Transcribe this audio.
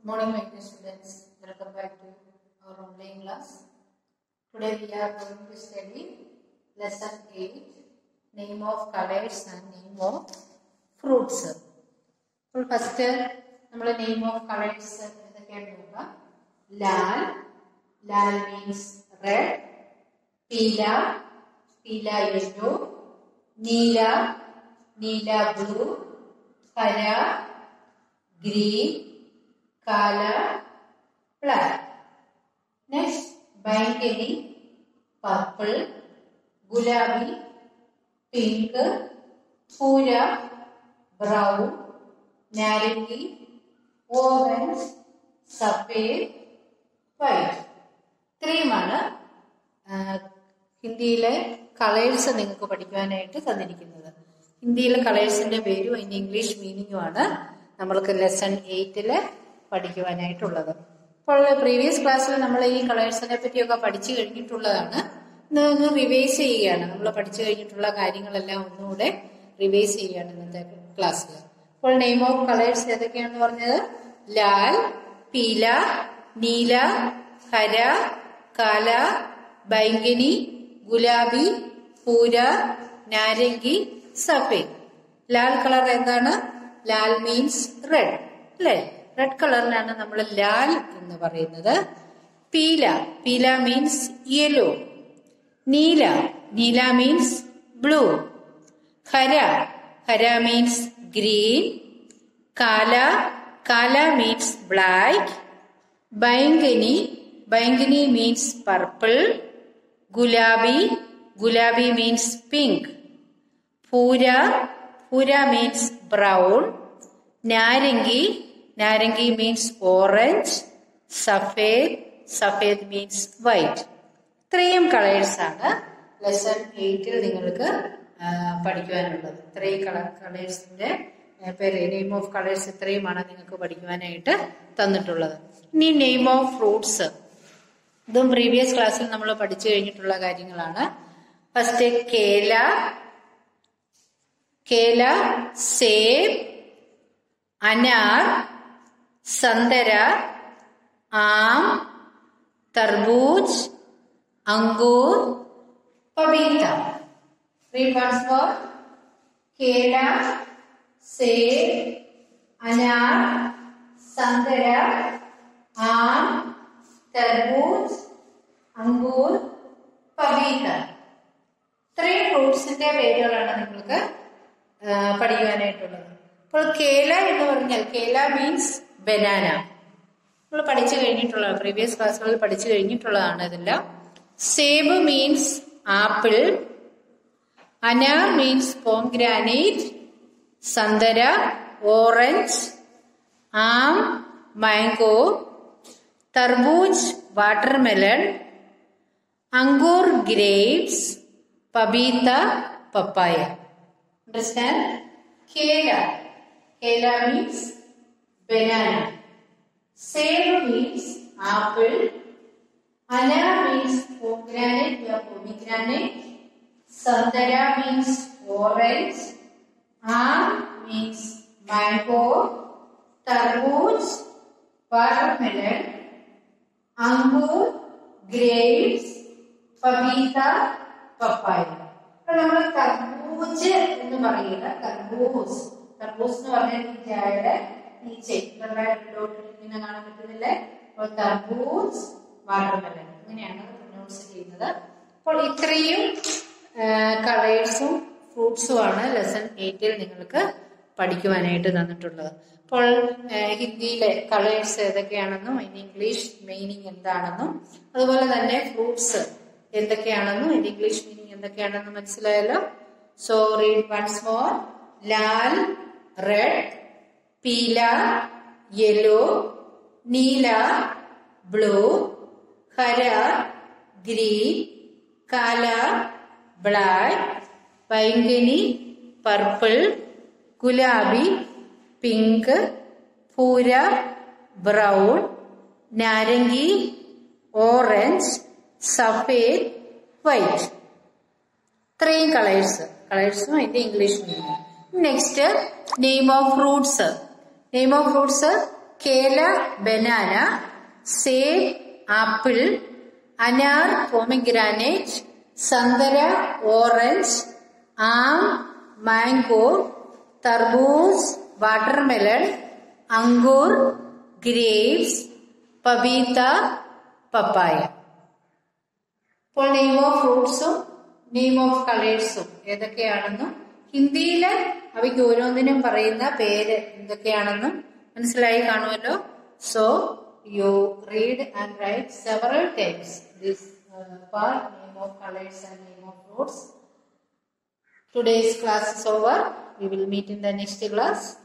morning, my dear students. Welcome back to our online class. Today we are going to study lesson 8, name of colors and name of fruits. അപ്പോൾ first നമ്മൾ name of colours എന്തൊക്കെയാണ് നോക്കാം ലാൽ ലാൽ means red പീല പീല yellow നീല നീല ബ്ലൂ കര ഗ്രീൻ കാല ബ്ലാക്ക് നെക്സ്റ്റ് ബൈങ്കനി പർപ്പിൾ ഗുലാബി പിങ്ക് പൂര ബ്രൗൺ നാരങ്ങി ഓറഞ്ച് സഫേദ് വൈറ്റ് ഇത്രയുമാണ് ആ, ഹിന്ദിയിലെ കളേഴ്സ് നിങ്ങൾക്ക് പഠിക്കുവാനായിട്ട് തന്നിരിക്കുന്നത് ഹിന്ദിയിലെ കളേഴ്സിന്റെ പേരും അതിന്റെ ഇംഗ്ലീഷ് മീനിങ്ങുമാണ് നമ്മൾക്ക് ലെസൺ എയ്റ്റില് പഠിക്കുവാനായിട്ടുള്ളത് അപ്പോൾ പ്രീവിയസ് ക്ലാസ്സിൽ നമ്മൾ ഈ കളേഴ്സിനെ പറ്റിയൊക്കെ പഠിച്ചു കഴിഞ്ഞിട്ടുള്ളതാണ് ഇന്ന് ഒന്ന് റിവൈസ് ചെയ്യുകയാണ് നമ്മൾ പഠിച്ചു കഴിഞ്ഞിട്ടുള്ള കാര്യങ്ങളെല്ലാം ഒന്നുകൂടെ റിവൈസ് ചെയ്യുകയാണ് ഇന്നത്തെ ക്ലാസ്സിൽ അപ്പോൾ നെയിം ഓഫ് കളേഴ്സ് ഏതൊക്കെയാണെന്ന് പറഞ്ഞത് ലാൽ പീല നീല ഹര കാല ബൈങ്കനി ഗുലാബി പൂര നാരങ്ങി സഫേദ് ലാൽ കളർ എന്താണ് ലാൽ മീൻസ് റെഡ് അല്ലേ റെഡ് കളറിനാണ് നമ്മൾ ലാൽ എന്ന് പറയുന്നത് പീല പീല മീൻസ് യെല്ലോ നീല നീല മീൻസ് ബ്ലൂ ഹര ഹര മീൻസ് ഗ്രീൻ കാല കാല മീൻസ് ബ്ലാക്ക് ബൈങ്കനി ബൈങ്കനി മീൻസ് പർപ്പിൾ ഗുലാബി ഗുലാബി മീൻസ് പിങ്ക് പൂര പൂര മീൻസ് ബ്രൗൺ നാരങ്ങി നാരങ്ങി മീൻസ് ഓറഞ്ച് സഫേദ് സഫേദ് മീൻസ് വൈറ്റ് ഇത്രയും കളേഴ്സ് ആണ് ലെസൺ എയ്റ്റിൽ നിങ്ങൾക്ക് ആ, പഠിക്കുവാനുള്ളത് ഇത്രയും കളർ കളേഴ്സിന്റെ പേര് നെയിം ഓഫ് കളേഴ്സ് ഇത്രയുമാണ് നിങ്ങൾക്ക് പഠിക്കുവാനായിട്ട് തന്നിട്ടുള്ളത് ഇനി നെയിം ഓഫ് ഫ്രൂട്ട്സ് ഇതും പ്രീവിയസ് ക്ലാസ്സിൽ നമ്മൾ പഠിച്ചു കഴിഞ്ഞിട്ടുള്ള കാര്യങ്ങളാണ് ഫസ്റ്റ് കേല കേല സേബ് അനാർ സന്തര ആം തർബൂജ് അങ്കൂർ പപീത റീഡ് വൺസ് മോർ കേല സേബ് അനാർ സന്തര ആം തർബൂജ് അങ്കൂർ പപീത ഇത്രയും ഫ്രൂട്ട്സിന്റെ പേരുകളാണ് നിങ്ങൾക്ക് ആ, പഠിക്കുവാനായിട്ടുള്ളത് അപ്പോൾ കേല എന്ന് പറഞ്ഞാൽ കേല മീൻസ് ബനാന നമ്മൾ പഠിച്ചു കഴിഞ്ഞിട്ടുള്ള പ്രീവിയസ് ക്ലാസ്സുകളിൽ പഠിച്ചു കഴിഞ്ഞിട്ടുള്ളതാണ് ഇതെല്ലാം സേബ് മീൻസ് ആപ്പിൾ അനാർ മീൻസ് പോംഗ്രാനൈറ്റ് സന്തര ഓറഞ്ച് ആം മാംഗോ തർബൂജ് വാട്ടർമെലൺ അങ്കൂർ ഗ്രേപ്സ് പബീത്ത പപ്പായ അണ്ടർസ്റ്റാൻഡ് കേല കേല മീൻസ് ബനാന സേബ് മീൻസ് ആപ്പിൾ അനാർ means pomegranate or pomegranate sandara means orange aam means mango tarbooj watermelon angur grapes പപീത പപ്പായ അപ്പൊ നമ്മൾ തർബൂജ് എന്ന് പറയുക തർബൂസ് തർബൂസ് എന്ന് പറഞ്ഞാൽ ഈ ചായയുടെ ഈ ചെറുതായിട്ടോട്ട് ഇങ്ങനെ കാണാൻ പറ്റുന്നില്ലേ അപ്പോൾ തർബൂസ് വാട്ടർമെലൻ ഇങ്ങനെയാണ് പ്രൊനൗൺസ് ചെയ്യുന്നത് അപ്പോൾ ഇത്രയും കളേഴ്സും ഫ്രൂട്ട്സും ആണ് ലെസൺ എയ്റ്റിൽ നിങ്ങൾക്ക് പഠിക്കുവാനായിട്ട് തന്നിട്ടുള്ളത് അപ്പോൾ ആ, ഹിന്ദിയിലെ കളേഴ്സ് ഏതൊക്കെയാണെന്നും അതിന് ഇംഗ്ലീഷ് മീനിങ് എന്താണെന്നും അതുപോലെ തന്നെ ഫ്രൂട്ട്സ് എന്തൊക്കെയാണെന്നും അതിന്റെ ഇംഗ്ലീഷ് മീനിങ് എന്തൊക്കെയാണെന്നും മനസ്സിലായല്ലോ സോ റീഡ് വൺസ് മോർ ലാൽ റെഡ് പീല യെല്ലോ നീല ബ്ലൂ ഹര ഗ്രീൻ കാല ബ്ലാക്ക് ബൈങ്കനി പർപ്പിൾ ഗുലാബി പിങ്ക് പൂര ബ്രൗൺ നാരങ്ങി ഓറഞ്ച് സഫേദ് വൈറ്റ് ഇത്രയും കളേഴ്സ് കളേഴ്സും അതിന്റെ English meaning next name of fruits name of fruits കേല ബനാന സേബ് ആപ്പിൾ അനാർ പോമിഗ്രാനേറ്റ് സന്തര ഓറഞ്ച് ആം മാംഗോ തർബൂസ് വാട്ടർമെലൺ അങ്കൂർ ഗ്രേപ്സ് പബീത്ത പപ്പായ ഇപ്പോൾ നെയിം ഓഫ് ഫ്രൂട്ട്സും നെയിം ഓഫ് കളേഴ്സും ഏതൊക്കെയാണെന്നും ഹിന്ദിയിൽ അവയ്ക്ക് ഓരോന്നിനും പറയുന്ന പേര് എന്തൊക്കെയാണെന്നും മനസ്സിലായി കാണുമല്ലോ so you read and write several times this part name of colours and name of fruits Today's class is over. We will meet in the next class.